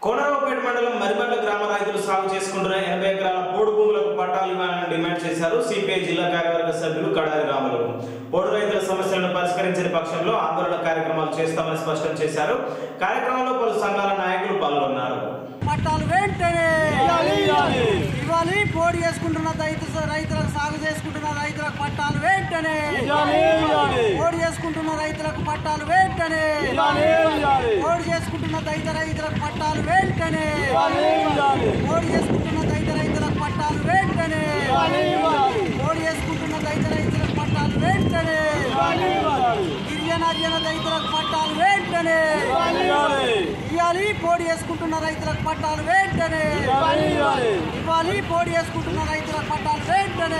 కోనరావుపేట మండలం మరిబండ్ల గ్రామ రైతులు సాగు చేసుకుంటున్న ఎనభై ఎకరాల పోడు భూములకు పట్టాలు ఇవ్వాలని డిమాండ్ చేశారు సిపిఐ జిల్లా కార్యవర్గ సభ్యులు కడారి రాములు పోడు రైతుల సమస్యలను పరిష్కరించని పక్షంలో ఆందోళన కార్యక్రమాలు చేస్తామని స్పష్టం చేశారు కార్యక్రమంలో పలు సంఘాల నాయకులు పాల్గొన్నారు పట్టాలు వెంటనే ఇవ్వాలి పోటీ చేసుకుంటున్న రైతు రైతులకు సాగు చేసుకుంటున్న రైతులకు పట్టాలు వెంటనే పోటీ చేసుకుంటున్న రైతులకు పట్టాలు వెంటనే పోటీ చేసుకుంటున్న రైతు రైతులకు పట్టాలు వెంటనే పోటీ చేసుకుంటున్న రైతు రైతులకు పట్టాలు వెంటనే పోటీ చేసుకుంటున్న రైతు రైతులకు పట్టాలు వెంటనే గిరిజన గిరిజన రైతులకు పట్టాలు వెంటనే ఇవ్వాలి పోటీ చేసుకుంటున్న రైతులకు పట్టాలు వెంటనే ఇవ్వాలి పోటీ చేసుకుంటున్న రైతులకు పట్టాలు వెంటనే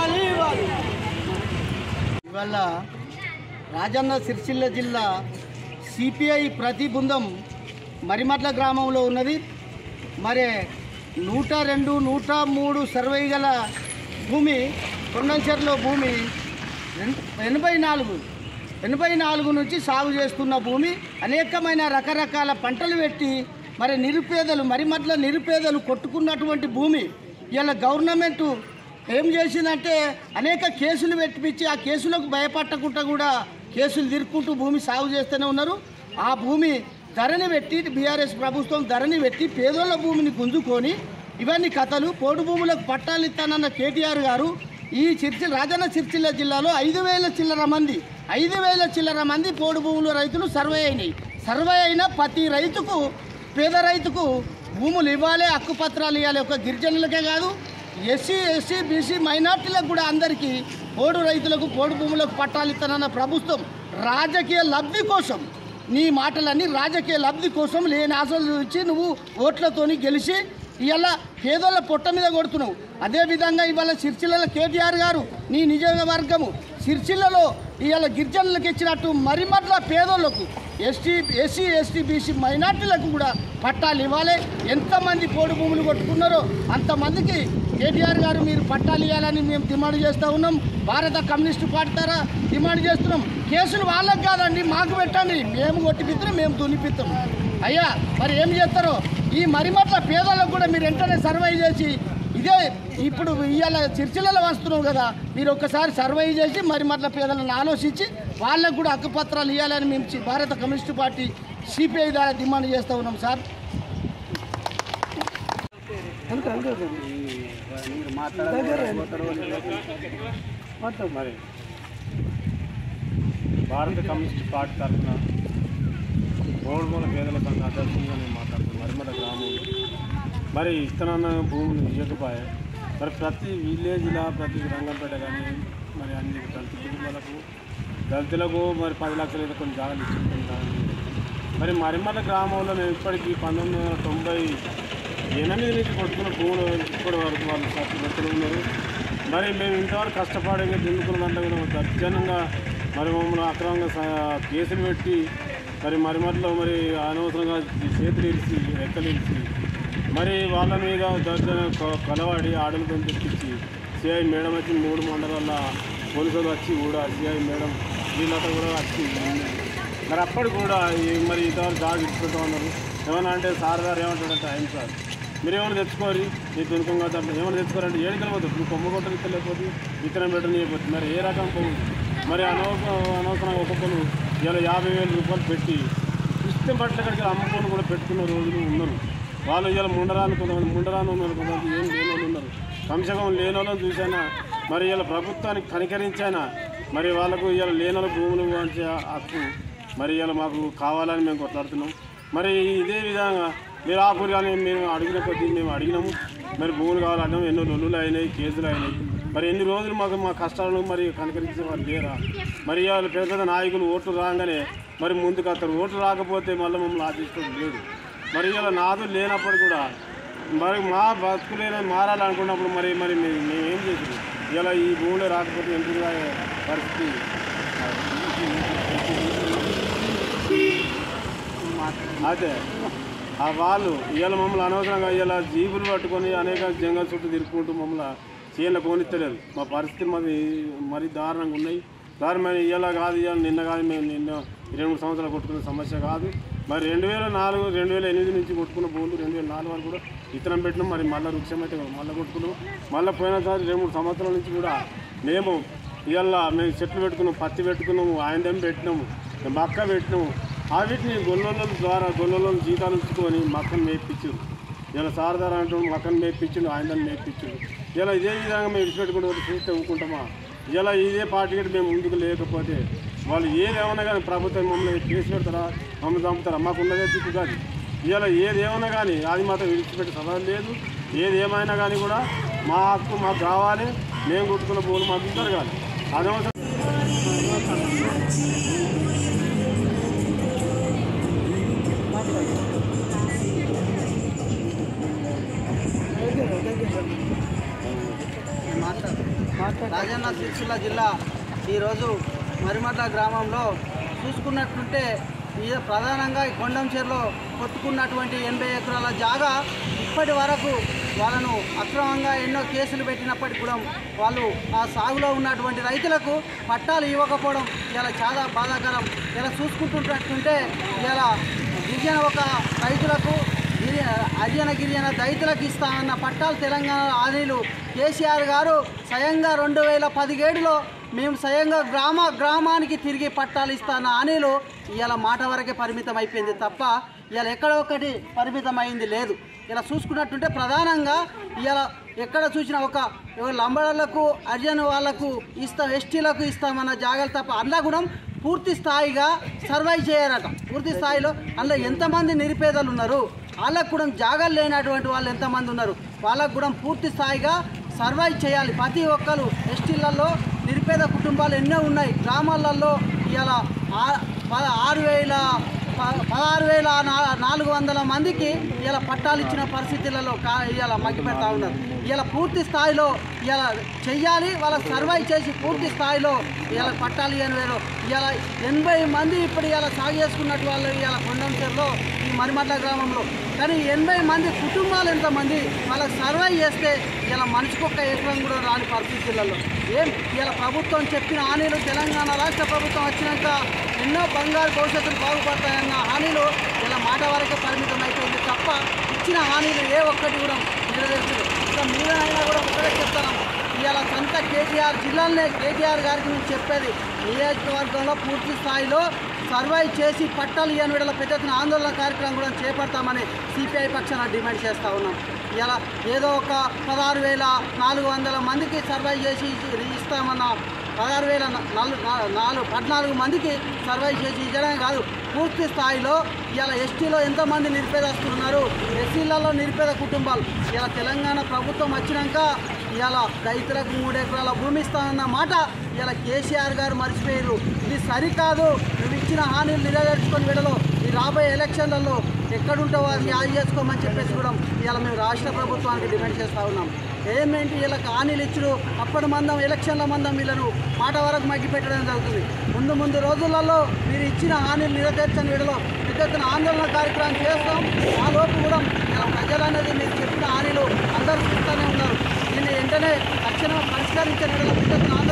ఇవాళ రాజన్న సిరిసిల్ల జిల్లా సిపిఐ ప్రతి బృందం మరిమట్ల గ్రామంలో ఉన్నది మరి నూట రెండు నూట మూడు సర్వే గల భూమి కొండంచెర్లో భూమి ఎన్- ఎనభై నాలుగు ఎనభై నాలుగు నుంచి సాగు చేస్తున్న భూమి అనేకమైన రకరకాల పంటలు పెట్టి మరి నిరుపేదలు మరిమట్ల నిరుపేదలు కొట్టుకున్నటువంటి భూమి ఇలా గవర్నమెంటు ఏం చేసిందంటే అనేక కేసులు పెట్టిపించి ఆ కేసులకు భయపడకుండా కూడా కేసులు తిరుక్కుంటూ భూమి సాగు చేస్తూనే ఉన్నారు ఆ భూమి ధరని పెట్టి బీఆర్ఎస్ ప్రభుత్వం ధరని పెట్టి పేదోళ్ళ భూమిని గుంజుకొని ఇవన్నీ కథలు పోడు భూములకు పట్టాలు ఇస్తానన్న కేటీఆర్ గారు ఈ చిర్చిల్ రాజన్న సిరిసిల్ల జిల్లాలో ఐదు వేల చిల్లర మంది ఐదు వేల చిల్లర మంది పోడు భూములు రైతులు సర్వే అయినాయి సర్వే అయిన ప్రతి రైతుకు పేద రైతుకు భూములు ఇవ్వాలి హక్కు పత్రాలు ఇవ్వాలి ఒక గిరిజనులకే కాదు ఎస్సీ ఎస్సీ బీసీ మైనార్టీలకు కూడా అందరికీ పోడు రైతులకు పోడు భూములకు పట్టాలు ఇస్తానన్న ప్రభుత్వం రాజకీయ లబ్ధి కోసం నీ మాటలన్నీ రాజకీయ లబ్ధి కోసం లేని ఆశలు ఇచ్చి నువ్వు ఓట్లతోని గెలిచి ఇవాళ పేదోళ్ళ పొట్ట మీద కొడుతున్నావు అదేవిధంగా ఇవాళ సిరిసిల్లలో కేటీఆర్ గారు నీ నియోజకవర్గము సిరిసిల్లలో ఇవాళ గిరిజనులకు ఇచ్చినట్టు మరిమట్ల పేదోళ్లకు ఎస్టీ ఎస్సీ ఎస్టీ బీసీ మైనార్టీలకు కూడా పట్టాలు ఇవ్వాలి ఎంతమంది పోడు భూములు కొట్టుకున్నారో అంతమందికి కేటీఆర్ గారు మీరు పట్టాలు ఇవ్వాలని మేము డిమాండ్ చేస్తూ ఉన్నాం భారత కమ్యూనిస్టు పార్టీ తర డిమాండ్ చేస్తున్నాం కేసులు వాళ్ళకి కాదండి మాకు పెట్టండి మేము కొట్టిపిస్తున్నాం మేము దునిపిస్తాం అయ్యా మరి ఏం చేస్తారో ఈ మరిమట్ల పేదలకు కూడా మీరు వెంటనే సర్వే చేసి ఇదే ఇప్పుడు ఇవాళ చర్చలలో వస్తున్నాం కదా మీరు ఒక్కసారి సర్వే చేసి మరిమట్ల పేదలను ఆలోచించి వాళ్ళకు కూడా హక్కుపత్రాలు ఇవ్వాలని మేము చి- భారత కమ్యూనిస్టు పార్టీ సిపిఐ ద్వారా డిమాండ్ చేస్తూ ఉన్నాం సార్ మరి భారత కమ్యూనిస్ట్ పార్టీ తరఫున ఓల్మూల పేదల సంఘ అధ్యక్షులుగా నేను మాట్లాడుతున్నాను మరిమట గ్రామం మరి ఇతనన్న భూములు ఇవ్వకపోయా మరి ప్రతి విలేజ్లో ప్రతి రంగంపేట కానీ మరి అన్ని దళిత కుటుంబాలకు దళితులకు మరి పది లక్షలు ఏదో కొన్ని జాగాలు ఇచ్చుకుంటాం మరి మరిమట గ్రామంలో మేము ఇప్పటికీ పంతొమ్మిది వందల తొంభై ఎనిమిది నుంచి కొట్టుకున్న భూములు ఇప్పటి వరకు వాళ్ళు సత్తులు ఉన్నారు మరి మేము ఇంతవరకు కష్టపడి దిన్నుకున్న దాంట్లో కూడా దర్జనంగా మరి మమ్మల్ని అక్రమంగా స- కేసులు పెట్టి మరి మరి మరిలో మరి అనవసరంగా చేతులు ఇరిచి రెక్కలు ఇరిచి మరి వాళ్ళ మీద దర్జన కొ- కొలవాడి ఆడలతో తెప్పించి సిఐ మేడం వచ్చి మూడు మండలాల పోలీసులు వచ్చి కూడా సిఐ మేడం వీళ్ళతో కూడా వచ్చి మరి అప్పటి కూడా ఈ- మరి ఇంతవరకు జాగ్ ఇచ్చుకుంటూ ఉన్నారు ఏమన్నా అంటే సార్ గారు ఏమంటాడంటే ఆయన సార్ మీరు ఏమైనా తెచ్చుకోరి నీ తునుకం కాదు అంటే ఏమైనా తెచ్చుకోరంటే ఏడికి వెళ్ళిపోతుంది నువ్వు కొమ్మ కొట్టని తెలియకపోతే విత్తనం పెట్టని అయిపోతుంది మరి ఏ రకం కొమ్ము మరి అనవసరం అనవసరంగా ఒక్కొక్కరు ఇలా యాభై వేల రూపాయలు పెట్టి ఇష్టం పట్ల కడికి అమ్ముకొని కూడా పెట్టుకున్న రోజులు ఉన్నారు వాళ్ళు ఇలా ముండరాని కొంతమంది ముండరాని ఉన్నారు కొంతమంది ఏం లేని వాళ్ళు ఉన్నారు కంశకం లేని వాళ్ళని చూసానా మరి ఇలా ప్రభుత్వానికి కనికరించానా మరి వాళ్ళకు ఇలా లేని వాళ్ళ భూములు వంచే హక్కు మరి ఇలా మాకు కావాలని మేము కొట్లాడుతున్నాం మరి ఇదే విధంగా మీరు ఆకులు కానీ మేము అడిగిన కొద్దీ మేము అడిగినాము మరి భూములు కావాలన్నాము ఎన్నో లొల్లులు అయినాయి కేసులు అయినాయి మరి ఎన్ని రోజులు మాకు మా కష్టాలను మరి కనికరించే వాళ్ళు లేరా మరి వాళ్ళు పెద్ద పెద్ద నాయకులు ఓట్లు రాగానే మరి ముందుకు వస్తారు ఓట్లు రాకపోతే మళ్ళీ మమ్మల్ని ఆశించడం లేదు మరి ఇలా నాదు లేనప్పుడు కూడా మరి మా బతుకులేన మారాలనుకున్నప్పుడు మరి మరి మే- మేము ఏం చేసాం ఇలా ఈ భూములు రాకపోతే ఎందుకు పరిస్థితి అదే ఆ వాళ్ళు ఇవాళ మమ్మల్ని అనవసరంగా ఇవాళ జీబులు పట్టుకొని అనేక జంగల్ చుట్టూ తిరుక్కుంటూ మమ్మల్ని చీల కోనిస్తలేదు మా పరిస్థితి మరి మరీ దారుణంగా ఉన్నాయి దారుణమైన ఇవాళ కాదు ఇవాళ నిన్న కాదు మేము నిన్న ఇరవై మూడు సంవత్సరాలు కొట్టుకునే సమస్య కాదు మరి రెండు వేల నాలుగు రెండు వేల ఎనిమిది నుంచి కొట్టుకున్న భూములు రెండు వేల నాలుగు వరకు కూడా విత్తనం పెట్టినాం మరి మళ్ళీ వృక్షం అయితే మళ్ళీ కొట్టుకున్నాం మళ్ళీ పోయినసారి రెండు మూడు సంవత్సరాల నుంచి కూడా మేము ఇవాళ మేము చెట్లు పెట్టుకున్నాం పత్తి పెట్టుకున్నాము ఆయందం పెట్టినాము మక్క పెట్టినాము వాటిని గొల్లల ద్వారా గొల్లల జీతాలు ఉంచుకొని మక్కను మేపించారు ఇలా సారదార అంటూ మక్కను మేపించిండు ఆయందాన్ని మేపించిండు ఇలా ఇదే విధంగా మేము విడిచిపెట్టుకుంటూ చూస్తే ఊరుకుంటామా ఇలా ఇదే పార్టీ మేము ముందుకు లేకపోతే వాళ్ళు ఏది ఏమన్నా కానీ ప్రభుత్వం మమ్మల్ని కేసు పెడతారా మమ్మల్ని చంపుతారా మాకు ఉన్నదే దిక్కు కాదు ఇలా ఏది ఏమన్నా కానీ అది మాత్రం విడిచిపెట్టే సవాలు లేదు ఏది ఏమైనా కానీ కూడా మా హక్కు మాకు కావాలి మేము కొట్టుకున్న భూములు మాకు జరగాలి అనవసరం రాజన్న సిరిసిల్ల జిల్లా ఈరోజు మరిమట్ల గ్రామంలో చూసుకున్నట్టుంటే ఈ ప్రధానంగా ఈ కొండంచేరులో కొట్టుకున్నటువంటి ఎనభై ఎకరాల జాగా ఇప్పటి వరకు వాళ్ళను అక్రమంగా ఎన్నో కేసులు పెట్టినప్పటికీ కూడా వాళ్ళు ఆ సాగులో ఉన్నటువంటి రైతులకు పట్టాలు ఇవ్వకపోవడం ఇలా చాలా బాధాకరం ఇలా చూసుకుంటున్నట్టుంటే ఇలా గిరిజన ఒక రైతులకు గిరి హర్యాన గిరిజన దళితులకు ఇస్తామన్న పట్టాలు తెలంగాణ హామీలు కేసీఆర్ గారు స్వయంగా రెండు వేల పదిహేడులో మేము స్వయంగా గ్రామ గ్రామానికి తిరిగి పట్టాలు ఇస్తాన్న హామీలు ఇవాళ మాట వరకే పరిమితం అయిపోయింది తప్ప ఇవాళ ఎక్కడ ఒకటి పరిమితం అయింది లేదు ఇలా చూసుకున్నట్టుంటే ప్రధానంగా ఇవాళ ఎక్కడ చూసినా ఒక లంబడలకు హర్యాన వాళ్ళకు ఇస్తాం ఎస్టీలకు ఇస్తామన్న జాగ్రత్త తప్ప అందులో కూడా పూర్తి స్థాయిగా సర్వైవ్ చేయరట పూర్తి స్థాయిలో అందులో ఎంతమంది నిరుపేదలు ఉన్నారు వాళ్ళకు కూడా జాగాలు లేనటువంటి వాళ్ళు ఎంతమంది ఉన్నారు వాళ్ళకు కూడా పూర్తి స్థాయిగా సర్వైవ్ చేయాలి ప్రతి ఒక్కరు ఎస్టీలలో నిరుపేద కుటుంబాలు ఎన్నో ఉన్నాయి గ్రామాలలో ఇవాళ ఆ- ఆరు వేల ప- పదహారు వేల నా- నాలుగు వందల మందికి ఇలా పట్టాలు ఇచ్చిన పరిస్థితులలో కా ఇలా మగ్గిపెడతా ఉన్నారు ఇలా పూర్తి స్థాయిలో ఇలా చెయ్యాలి వాళ్ళకి సర్వైవ్ చేసి పూర్తి స్థాయిలో ఇలా పట్టాలు ఇవ్వని వేరు ఇలా ఎనభై మంది ఇప్పుడు ఇలా సాగు చేసుకున్నట్టు వాళ్ళు ఇలా కొండంచేరులో ఈ మరిమట్ల గ్రామంలో కానీ ఎనభై మంది కుటుంబాలు ఎంతమంది వాళ్ళకి సర్వైవ్ చేస్తే ఇలా మనిషికి ఒక్క ఎకరం కూడా రాని పరిస్థితులలో ఏం ఇలా ప్రభుత్వం చెప్పిన హామీలు తెలంగాణ రాష్ట్ర ప్రభుత్వం వచ్చినాక ఎన్నో బంగారు భవిష్యత్తులు బాగుపడతాయన్న హామీలు ఇలా మాట వరకే పరిమితం అయిపోయింది తప్ప ఇచ్చిన హామీలు ఏ ఒక్కటి కూడా నెరవేర్చదు ఇంకా మీరైనా కూడా ఒకటే చెప్తాను ఇవాళ సొంత కేటీఆర్ జిల్లాలోనే కేటీఆర్ గారికి మేము చెప్పేది నియోజకవర్గంలో పూర్తి స్థాయిలో సర్వైవ్ చేసి పట్టాలు ఇవ్వని విడల పెద్ద ఎత్తున ఆందోళన కార్యక్రమం కూడా చేపడతామని సిపిఐ పక్షాన డిమాండ్ చేస్తూ ఉన్నాం ఇలా ఏదో ఒక పదహారు వేల నాలుగు వందల మందికి సర్వైవ్ చేసి ఇస్తామన్న పదహారు వేల నాలుగు నాలుగు పద్నాలుగు మందికి సర్వైవ్ చేసి ఇవ్వడమే కాదు పూర్తి స్థాయిలో ఇలా ఎస్టీలో ఎంతమంది నిరుపేదస్తులు ఉన్నారు ఎస్సీలలో నిరుపేద కుటుంబాలు ఇలా తెలంగాణ ప్రభుత్వం వచ్చినాక ఇలా రైతులకు మూడు ఎకరాల భూమి ఇస్తానన్న మాట ఇలా కేసీఆర్ గారు మర్చిపోయారు ఇది సరికాదు నువ్వు ఇచ్చిన హామీలు నెరవేర్చుకొని విడలో ఈ రాబోయే ఎలక్షన్లలో ఎక్కడుంటావో అది యాది చేసుకోమని చెప్పేసి కూడా ఇలా మేము రాష్ట్ర ప్రభుత్వానికి డిమాండ్ చేస్తూ ఉన్నాం ఏమేంటి వీళ్ళకి హామీలు ఇచ్చుడు అప్పటి మందం ఎలక్షన్ల మందం వీళ్ళను మాట వరకు మగ్గి పెట్టడం జరుగుతుంది ముందు ముందు రోజులలో మీరు ఇచ్చిన హామీలు నెరవేర్చని విడలో పెద్ద ఎత్తున ఆందోళన కార్యక్రమం చేస్తాం ఆ లోపు కూడా ఇలా ప్రజలు అనేది మీరు చెప్పిన హామీలు అందరూ చూస్తూనే ఉన్నారు దీన్ని వెంటనే తక్షణం పరిష్కరించని విడలో పెద్ద ఎత్తున ఆందోళన